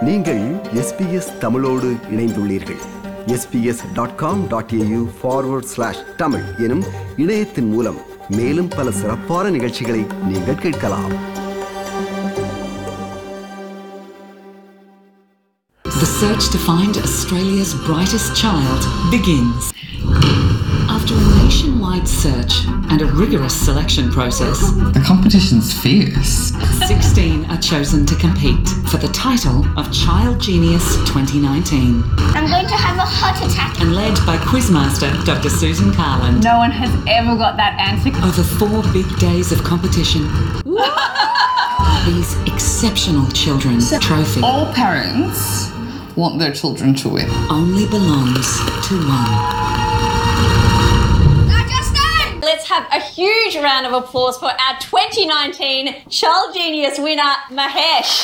நீங்கள் எஸ்பிஎஸ் தமிழோடு இணைந்துள்ளீர்கள் SBS dot com dot AU forward slash Tamil எனும் இணையத்தின் மூலம் மேலும் பல சிறப்பான நிகழ்ச்சிகளை நீங்கள் கேட்கலாம் The search to find Australia's brightest child begins. After a nationwide search and a rigorous selection process, The competition's fierce. 16 are chosen to compete for the title of Child Genius 2019 I'm going to have a heart attack. and led by Quizmaster Dr. Susan Carland. No one has ever got that answer. Over four big days of competition, these exceptional children's trophy All parents want their children to win. only belongs to one. Let's have a huge round of applause for our 2019 Child Genius winner, Mahesh.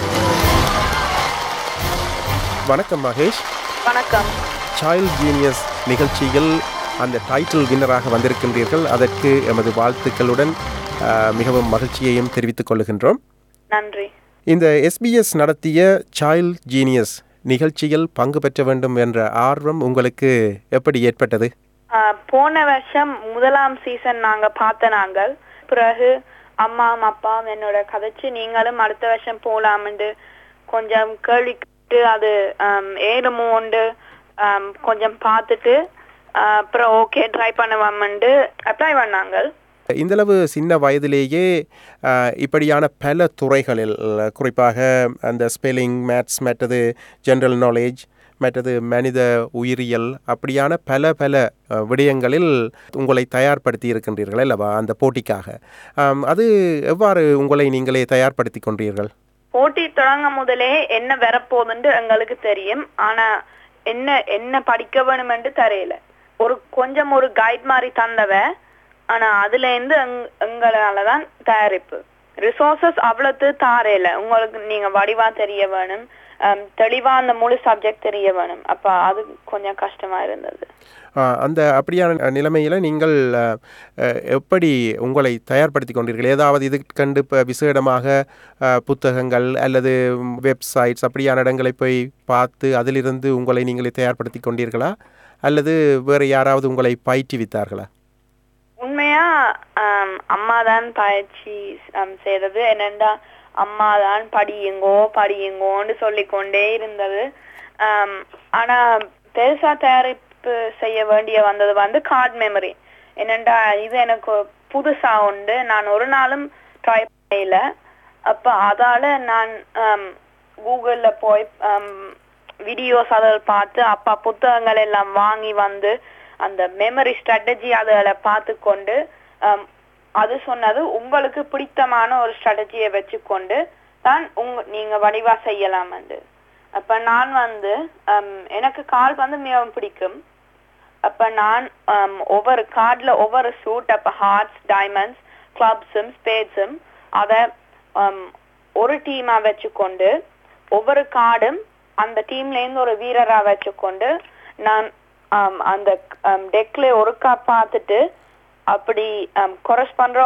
வணக்கம் மகேஷ் வணக்கம் child genius நிகழ்ச்சியில் அந்த title வின்னராக வந்திருக்கின்றீர்கள் அதற்கு எமது வாழ்த்துக்களுடன் ஆஹ், மிகவும் மகிழ்ச்சியையும் தெரிவித்துக் கொள்கின்றோம் நன்றி இந்த எஸ்பிஎஸ் நடத்திய சைல்ட் ஜீனியஸ் நிகழ்ச்சியில் பங்கு பெற்ற வேண்டும் என்ற ஆர்வம் உங்களுக்கு எப்படி ஏற்பட்டது ஆஹ் போன வருஷம் முதலாம் சீசன் நாங்க பார்த்த நாங்கள் பிறகு அம்மாவும் அப்பாவும் என்னோட கதைச்சு நீங்களும் அடுத்த வருஷம் போலாம்னு கொஞ்சம் கேள்வி கேட்டு அது ஆம், ஏறுமோண்டு ஆம், கொஞ்சம் பார்த்துட்டு ஆஹ் அப்புறம் ஓகே ட்ரை பண்ணுவோம்னு அப்ளை பண்ணாங்க இந்தளவு சின்ன வயதிலேயே ஆஹ், இப்படியான பல துறைகளில் குறிப்பாக அந்த ஸ்பெல்லிங் மேத்ஸ் மற்றது ஜென்ரல் நாலேஜ் மற்றது மனித உயிரியல் அப்படியான பல பல அஹ், விடயங்களில் உங்களை தயார்படுத்தி இருக்கின்றீர்கள் அல்லவா அந்த போட்டிக்காக ஆம், அது எவ்வாறு உங்களை நீங்களே தயார்படுத்தி கொண்டீர்கள் போட்டி தொடங்க முதலே என்ன வரப்போகுதுன்னு எங்களுக்கு தெரியும் ஆனா என்ன என்ன படிக்க வேணுமென்று தெரியல ஒரு கொஞ்சம் ஒரு கைட் மாதிரி தந்தவ ஆனா அதுல இருந்து எங்- எங்களாலதான் தயாரிப்பு ரிசோர்சஸ் அவ்வளவு தாரையில உங்களுக்கு நீங்க வடிவா தெரிய வேணும் ஹம், தெளிவா அந்த முழு சப்ஜெக்ட் தெரிய வேணும் அப்ப அது கொஞ்சம் கஷ்டமா இருந்தது ஆஹ், அந்த அப்படியான நிலைமையில் நீங்கள் அஹ், அஹ், எப்படி உங்களை தயார்படுத்தி கொண்டீர்கள் ஏதாவது இதுக்கண்டு இப்போ விசேடமாக அஹ், புத்தகங்கள் அல்லது வெப்சைட்ஸ் அப்படியான இடங்களை போய் பார்த்து அதிலிருந்து உங்களை நீங்களே தயார்படுத்தி கொண்டீர்களா அல்லது வேறு யாராவது உங்களை பயிற்றுவித்தார்களா உண்மையா ஆம், அம்மாதான் பயிற்சி ஆம், செய்தது என்னண்டா அம்மாதான் படியுங்கோ படியுங்கோன்னு சொல்லிக்கொண்டே இருந்தது ஆம், ஆனா பெருசா தயாரிப்பு செய்ய வேண்டிய வந்தது வந்து கார்ட் மெமரி என்னண்டா இது எனக்கு புதுசா உண்டு நான் ஒரு நாளும் ட்ரை பண்ணல அப்ப அதால நான் ஆம், கூகுள்ல போய் வீடியோஸ் அதில் பார்த்து அப்பா புத்தகங்கள் எல்லாம் வாங்கி வந்து அந்த மெமரி ஸ்ட்ராட்டஜி அதில் பார்த்து கொண்டு ஆம், அது சொன்னது உங்களுக்கு பிடித்தமான ஒரு ஸ்ட்ராட்டஜியை வச்சுக்கொண்டு தான் உங்க நீங்க வடிவா செய்யலாம்னு அப்ப நான் வந்து ஆம், எனக்கு கால் வந்து மிகவும் பிடிக்கும் அப்ப நான் ஆம், ஒவ்வொரு கார்ட்ல ஒவ்வொரு சூட் அப்ப ஹார்ட்ஸ் டைமண்ட்ஸ் கிளப்ஸும் ஸ்பேட்ஸும் அத ஆம், ஒரு டீமா வச்சுக்கொண்டு ஒவ்வொரு கார்டும் அந்த டீம்ல இருந்து ஒரு வீரரா வச்சுக்கொண்டு நான் ஆம், அந்த டெக்ல ஒருக்கா பார்த்துட்டு அப்படி கொரஸ் பண்ற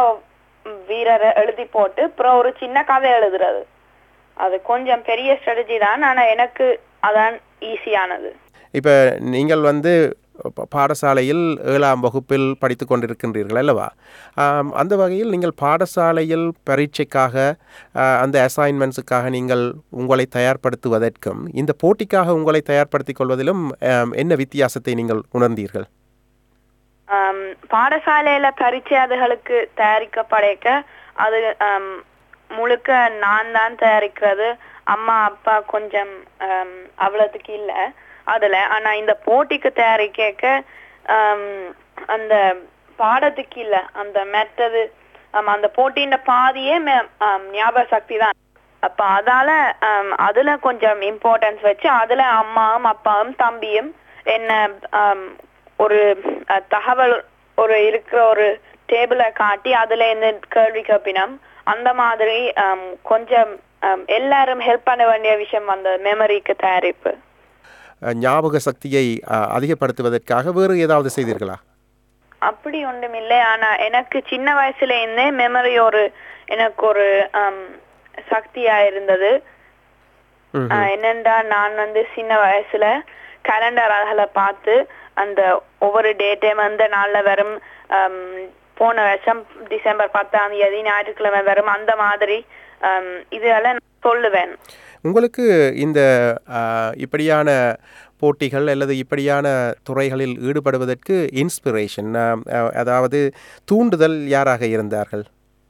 வீரரை எழுதி போட்டு அப்புறம் ஒரு சின்ன கதை எழுதுறது அது கொஞ்சம் பெரிய ஸ்ட்ராட்டஜி தான் ஆனா எனக்கு அதான் ஈஸியானது இப்போ நீங்கள் வந்து ப- பாடசாலையில் ஏழாம் வகுப்பில் படித்து கொண்டிருக்கின்றீர்கள் அல்லவா ஆம், அந்த வகையில் நீங்கள் பாடசாலையில் பரீட்சைக்காக ஆ, அந்த அசைன்மெண்ட்ஸுக்காக நீங்கள் உங்களை தயார்படுத்துவதற்கும் இந்த போட்டிக்காக உங்களை தயார்படுத்திக் கொள்வதிலும் ஆம், என்ன வித்தியாசத்தை நீங்கள் உணர்ந்தீர்கள் ஆம், பாடசாலையில பரீட்சை அதுகளுக்கு தயாரிக்கப்படைக்க அது ஆம், முழுக்க நான் தான் தயாரிக்கிறது அம்மா அப்பா கொஞ்சம் ஆம், அவ்வளவுக்கு இல்ல அதுல ஆனா இந்த போட்டிக்கு தயாரிக்க ஆம், அந்த பாடத்துக்கு இல்ல அந்த மெத்தது அந்த போட்டியின் பாதியே மெ- ஆம், ஞாபக சக்தி தான் அப்ப அதால ஆம், அதுல கொஞ்சம் இம்பார்ட்டன்ஸ் வச்சு அதுல அம்மாவும் அப்பாவும் தம்பியும் என்ன ஆம், ஒரு அஹ், தகவல் ஒரு இருக்கிற ஒரு டேபிளை காட்டி அதுல இருந்து கேள்வி கேப்பினம் அந்த மாதிரி ஆம், கொஞ்சம் ஆம், எல்லாரும் ஹெல்ப் பண்ண வேண்டிய விஷயம் வந்தது மெமரிக்கு தயாரிப்பு அ, ஞாபக சக்தியை அ, அதிகப்படுத்துவதற்காக வேறு ஏதாவது செய்தீர்களா அப்படி ஒன்றும் இல்லை ஆனா எனக்கு சின்ன வயசுல இருந்தே மெமரி ஒரு எனக்கு ஒரு ஆம், சக்தியா இருந்தது ஆஹ் என்னண்டா நான் வந்து சின்ன வயசுல கேலண்டர் அழகளை பார்த்து அந்த ஒவ்வொரு டேட்டையும் அந்த நாள்ல வரும் ஆம், போன வருஷம் டிசம்பர் பத்தாம் தேதி ஞாயிற்றுக்கிழமை வரும் அந்த மாதிரி ஆம், இதெல்லாம் நான் சொல்லுவேன் உங்களுக்கு இந்த ஆ, இப்படியான போட்டிகள் அல்லது இப்படியான துறைகளில் ஈடுபடுவதற்கு இன்ஸ்பிரேஷன் அதாவது தூண்டுதல் யாராக இருந்தார்கள்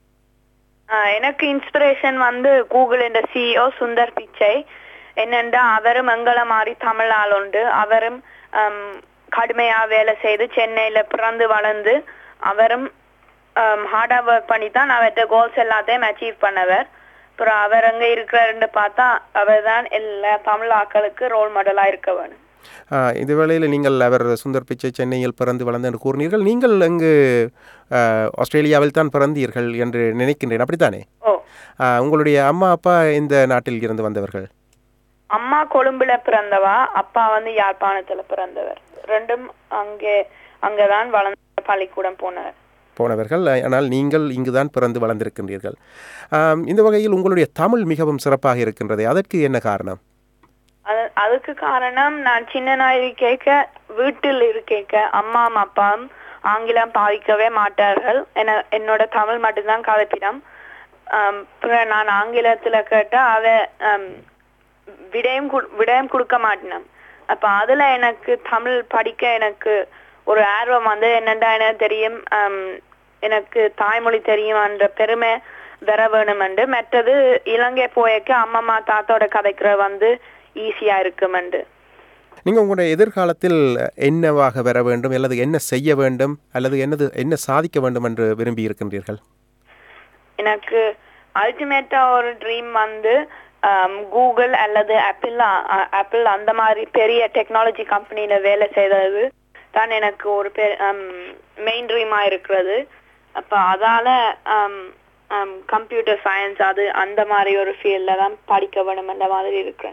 ஆஹ் எனக்கு இன்ஸ்பிரேஷன் வந்து கூகுள் என்ற சிஇஓ சுந்தர் பிச்சை என்னண்டா அவரும் எங்களை மாதிரி தமிழ் ஆள் உண்டு அவரும் ஆம், கடுமையா வேலை செய்து சென்னையில பிறந்து வளர்ந்து அவரும் ஹார்டா ஒர்க் பண்ணி தான் அவர்கிட்ட கோல்ஸ் எல்லாத்தையும் அச்சீவ் பண்ணவர் அப்புறம் அவர் அங்க இருக்கிறாருன்னு பார்த்தா அவர் தான் எல்லா தமிழ் ஆக்களுக்கு ரோல் மாடலா இருக்க வேணும் ஆ, இந்த வேளையில் நீங்கள் அவர் சுந்தர் பிச்சை சென்னையில் பிறந்து வளர்ந்து என்று கூறினீர்கள் நீங்கள் அங்கு ஆ, ஆஸ்திரேலியாவில் தான் பிறந்தீர்கள் என்று நினைக்கின்றேன் அப்படித்தானே ஓ ஆ, உங்களுடைய அம்மா அப்பா இந்த நாட்டில் இருந்து வந்தவர்கள் அம்மா கொழும்புல பிறந்தவா அப்பா வந்து யாழ்ப்பாணத்துல பிறந்தவர் ரெண்டும் அங்கே அங்கதான் வளர்ந்த பள்ளிக்கூடம் போனவர் போனவர்கள் ஆனால் நீங்கள் இங்குதான் பிறந்து வளர்ந்திருக்கின்றீர்கள் ஆம், இந்த வகையில் உங்களுடைய தமிழ் மிகவும் சிறப்பாக இருக்கின்றது அதற்கு என்ன காரணம் அது அதுக்கு காரணம் நான் சின்ன நாய் கேட்க வீட்டில் இருக்கேக்க அம்மா அப்பாவும் ஆங்கிலம் பாதிக்கவே மாட்டார்கள் என என்னோட தமிழ் மட்டும்தான் கலப்பிடம் ஆம், பிறகு நான் ஆங்கிலத்துல கேட்டா அவ ஆம், விடையும் கு- விடையும் கொடுக்க மாட்டினான் அப்ப அதுல எனக்கு தமிழ் படிக்க எனக்கு ஒரு ஆர்வம் வந்து என்னண்டா எனக்கு தெரியும் ஆம், எனக்கு தாய்மொழி தெரியுமான்ற பெருமை வர வேணுமெண்டு மற்றது இலங்கை போயக்க அம்மம்மா தாத்தோட கதைக்கிற வந்து ஈஸியா இருக்குமெண்டு நீங்கள் உங்களுடைய எதிர்காலத்தில் என்னவாக வர வேண்டும் அல்லது என்ன செய்ய வேண்டும் அல்லது என்னது என்ன சாதிக்க வேண்டும் என்று விரும்பி இருக்கின்றீர்கள் எனக்கு அல்டிமேட்டா ஒரு ட்ரீம் வந்து கூகுள் அல்லது ஆப்பிள் ஆப்பிள் அந்த மாதிரி பெரிய டெக்னாலஜி கம்பெனில வேலை செய்தது தான் எனக்கு ஒரு மெயின் ட்ரீமா இருக்கிறது அப்ப அதால கம்ப்யூட்டர் சயின்ஸ் அது அந்த மாதிரி ஒரு ஃபீல்ட்ல தான் படிக்க வேணும் அந்த மாதிரி இருக்கிறேன்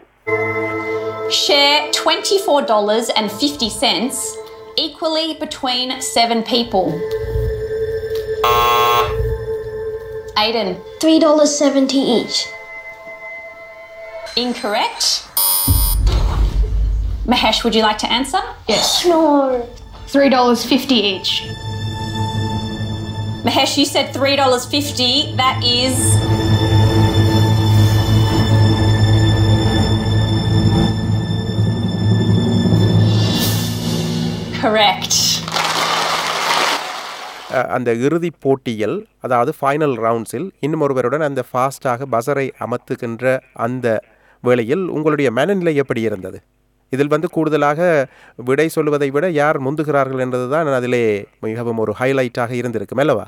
Share $24.50 equally between seven people. Aiden, $3.70 each. incorrect. Mahesh, would you like to answer? Yes. No. $3.50 each. Mahesh, you said $3.50. That is. Correct. அஹ், அந்த இறுதிப் போட்டியில் அதாவது ஃபைனல் ரவுண்ட்ஸில் இன்னும் ஒருவருடன் அந்த ஃபாஸ்டாக பசரை அமர்த்துகின்ற அந்த வேளையில் உங்களுடைய மனநிலை எப்படி இருந்தது இதில் வந்து கூடுதலாக விடை சொல்வதை விட யார் முந்துகிறார்கள் என்பதுதான் அதிலே மிகவும் ஒரு ஹைலைட்டாக இருந்திருக்கும் அல்லவா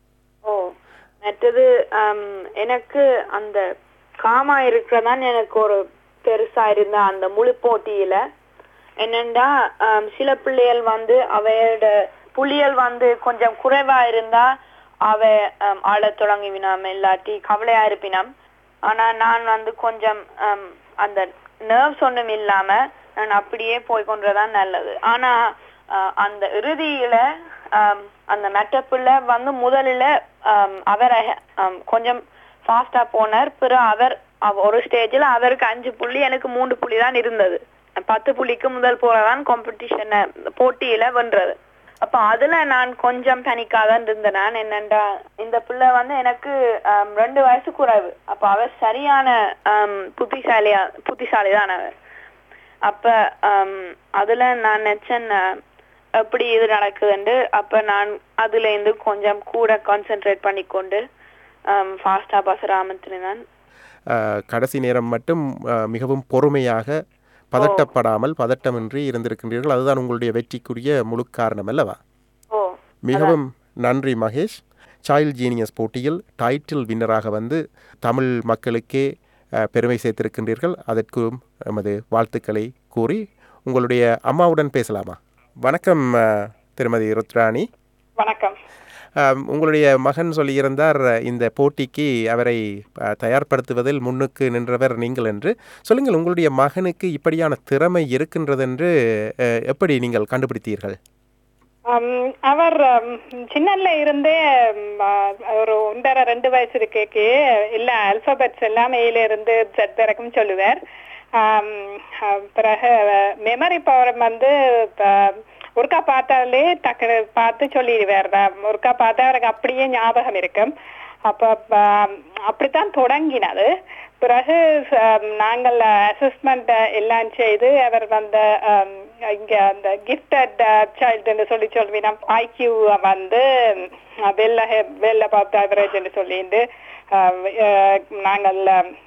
ஓ மற்றது ஆம், எனக்கு அந்த காமா இருக்கிறதான் எனக்கு ஒரு பெருசா இருந்த அந்த முழு போட்டியில என்னண்டா ஆம், சில பிள்ளைகள் வந்து அவையோட புள்ளியல் வந்து கொஞ்சம் குறைவா இருந்தா அவ ஆம், ஆளத் தொடங்கிவினாம் இல்லாட்டி கவலையா இருப்பினாம் ஆனா நான் வந்து கொஞ்சம் ஆம், அந்த நர்வ்ஸ் ஒண்ணும் இல்லாம நான் அப்படியே போய் கொண்டதான் நல்லது ஆனா ஆஹ், அந்த இறுதியில ஆம், அந்த மெட்டப்புள்ள வந்து முதலில் ஆம், அவரை ஆம், கொஞ்சம் ஃபாஸ்டா போனார் பிறகு அவர் அவ- ஒரு ஸ்டேஜில் அவருக்கு அஞ்சு புள்ளி எனக்கு மூன்று புள்ளி தான் இருந்தது பத்து புள்ளிக்கு முதல் போறதான் காம்படிஷனை போட்டியில வென்றது அப்ப அதுல நான் கொஞ்சம் பனிக்காதான் இருந்தேன் நான் என்னண்டா இந்த பிள்ளை வந்து எனக்கு ஆம், ரெண்டு வயசு குறைவு அப்ப அவர் சரியான ஆம், புத்திசாலியா புத்திசாலி தான் அவர் அப்ப ஆம், அதுல நான் நினைச்சேன் அஹ், எப்படி இது நடக்குதுண்டு அப்ப நான் அதுல இருந்து கொஞ்சம் கூட கான்சென்ட்ரேட் பண்ணிக்கொண்டு ஃபாஸ்டா பஸ் ராமத்தினான் அஹ், கடைசி நேரம் மட்டும் அஹ், மிகவும் பொறுமையாக பதட்டப்படாமல் பதட்டமின்றி இருந்திருக்கின்றீர்கள் அதுதான் உங்களுடைய வெற்றிக்குரிய முழு காரணம் அல்லவா ஓ மிகவும் நன்றி மகேஷ் சைல்ட் ஜீனியஸ் போட்டியில் டைட்டில் வின்னராக வந்து தமிழ் மக்களுக்கே அஹ், பெருமை சேர்த்திருக்கின்றீர்கள் அதற்கும் எமது வாழ்த்துக்களை கூறி உங்களுடைய அம்மாவுடன் பேசலாமா வணக்கம் அஹ், திருமதி ருத்ராணி வணக்கம் அஹ், உங்களுடைய மகன் சொல்லியிருந்தார் அஹ், இந்த போட்டிக்கு அவரை அஹ், தயார்படுத்துவதில் முன்னுக்கு நின்றவர் நீங்கள் என்று சொல்லுங்கள் உங்களுடைய மகனுக்கு இப்படியான திறமை இருக்கின்றதென்று அஹ், எப்படி நீங்கள் கண்டுபிடித்தீர்கள் ஆம், அவர் ஆம், சின்னல இருந்தே ம், ஆ, ஒரு ஒன்றரை ரெண்டு வயசு இருக்கே எல்லா அல்பபெட்ஸ் எல்லாம் ஏல இருந்து ஜெட் வரைக்கும் சொல்லுவார் ஆம், அஹ், பிறகு மெமரி பவர் வந்து இப்ப ஒருக்கா பார்த்தாலே டக்குனு பார்த்து சொல்லிடுவார் ஒருக்கா பார்த்தா அவருக்கு அப்படியே ஞாபகம் இருக்கும் அப்ப ப- அப்படித்தான் தொடங்கினது பிறகு ஆம், நாங்கள் அசஸ்மெண்ட் எல்லாம் செய்து அவர் வந்த ஆம், இங்க அந்த கிஃப்டட் சைல்டுன்னு சொல்லி சொல்வினோம் ஐக்யூ வந்து வெள்ள வெள்ள பார்த்து அவரேஜ்னு சொல்லிட்டு ஆஹ் அஹ் நாங்கள்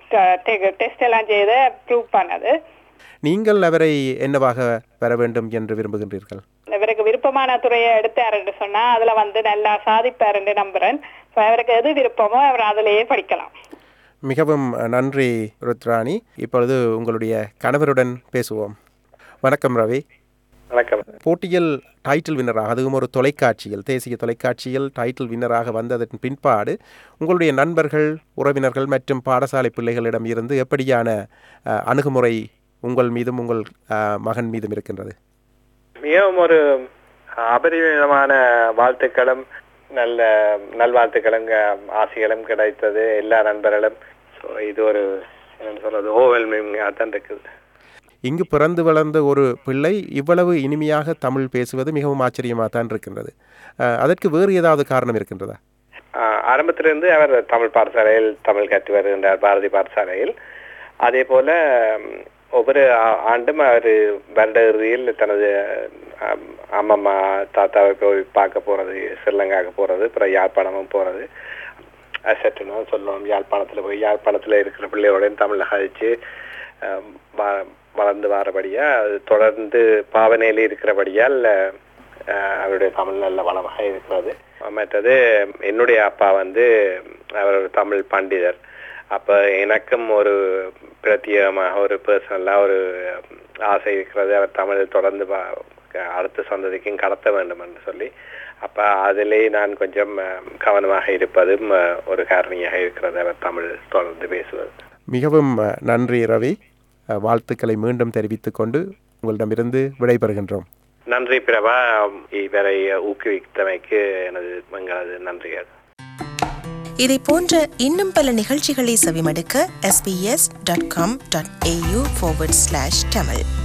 டெஸ்ட் எல்லாம் செய்து ப்ரூவ் பண்ணது நீங்கள் அவரை என்னவாக பெற வேண்டும் என்று விரும்புகின்றீர்கள் இவருக்கு விருப்பமான துறையை எடுத்தாருன்னு சொன்னா அதுல வந்து நல்லா சாதிப்பாருன்னு நம்புறேன் So அவருக்கு எது விருப்பமோ அவர் அதிலேயே படிக்கலாம் மிகவும் நன்றி ருத்ராணி இப்பொழுது உங்களுடைய கணவருடன் பேசுவோம் வணக்கம் ரவி வணக்கம் போட்டியில் டைட்டில் வின்னராக அதுவும் ஒரு தொலைக்காட்சியில் தேசிய தொலைக்காட்சியில் டைட்டில் வின்னராக வந்ததன் பின்பாடு உங்களுடைய நண்பர்கள் உறவினர்கள் மற்றும் பாடசாலை பிள்ளைகளிடம் இருந்து எப்படியான அஹ், அணுகுமுறை உங்கள் மீதும் உங்கள் அஹ், மகன் மீதும் இருக்கின்றது மிகவும் ஒரு அபரிமிதமான வாழ்த்துக்களும் நல்ல நல்வாழ்த்துக்களும் க- ஆசைகளும் கிடைத்தது எல்லா நண்பர்களும் ஸோ இது ஒரு என்ன சொல்றது ஓவெல்மிங்காக தான் இருக்குது இங்கு பிறந்து வளர்ந்த ஒரு பிள்ளை இவ்வளவு இனிமையாக தமிழ் பேசுவது மிகவும் ஆச்சரியமாக தான் இருக்கின்றது அஹ், அதற்கு வேறு ஏதாவது காரணம் இருக்கின்றதா ஆஹ் ஆரம்பத்திலிருந்து அவர் தமிழ் பாடசாலையில் தமிழ் கற்று வருகின்றார் பாரதி பாடசாலையில் அதே போல ம், ஒவ்வொரு ஆ- ஆண்டும் அவர் வருட இறுதியில் தனது ஆம், அம்மம்மா தாத்தாவை போய் பார்க்க போறது ஸ்ரீலங்காவுக்கு போறது அப்புறம் யாழ்ப்பாணமும் போறது அசட்டுன்னு சொல்லுவோம் யாழ்ப்பாணத்துல போய் யாழ்ப்பாணத்துல இருக்கிற பிள்ளையோடையும் தமிழ்ல கழிச்சு ஆம், வ- வளர்ந்து வாரபடியா அது தொடர்ந்து பாவனையில இருக்கிறபடியால் ஆஹ் அவருடைய தமிழ் நல்ல வளமாக இருக்கிறது மற்றது என்னுடைய அப்பா வந்து அவர் ஒரு தமிழ் பண்டிதர் அப்ப எனக்கும் ஒரு பிரத்யேகமாக ஒரு பர்சனலாக ஒரு ஆசை இருக்கிறது அவர் தமிழ் தொடர்ந்து பா- அடுத்த சந்ததிக்கும் கடத்த வேண்டும் என்று சொல்லி அப்ப அதிலே நான் கொஞ்சம் அஹ், கவனமாக இருப்பதும் அஹ், ஒரு காரணியாக இருக்கிறது அவர் தமிழ் தொடர்ந்து பேசுவது மிகவும் அஹ், நன்றி ரவி அஹ், வாழ்த்துக்களை மீண்டும் தெரிவித்துக் கொண்டு உங்களிடமிருந்து விடைபெறுகின்றோம் நன்றி பிரபா இவரை ஊக்குவித்தமைக்கு எனது எங்களது நன்றிகள் இதை போன்ற இன்னும் பல நிகழ்ச்சிகளை செவிமடுக்க sbs.com.au forward slash tamil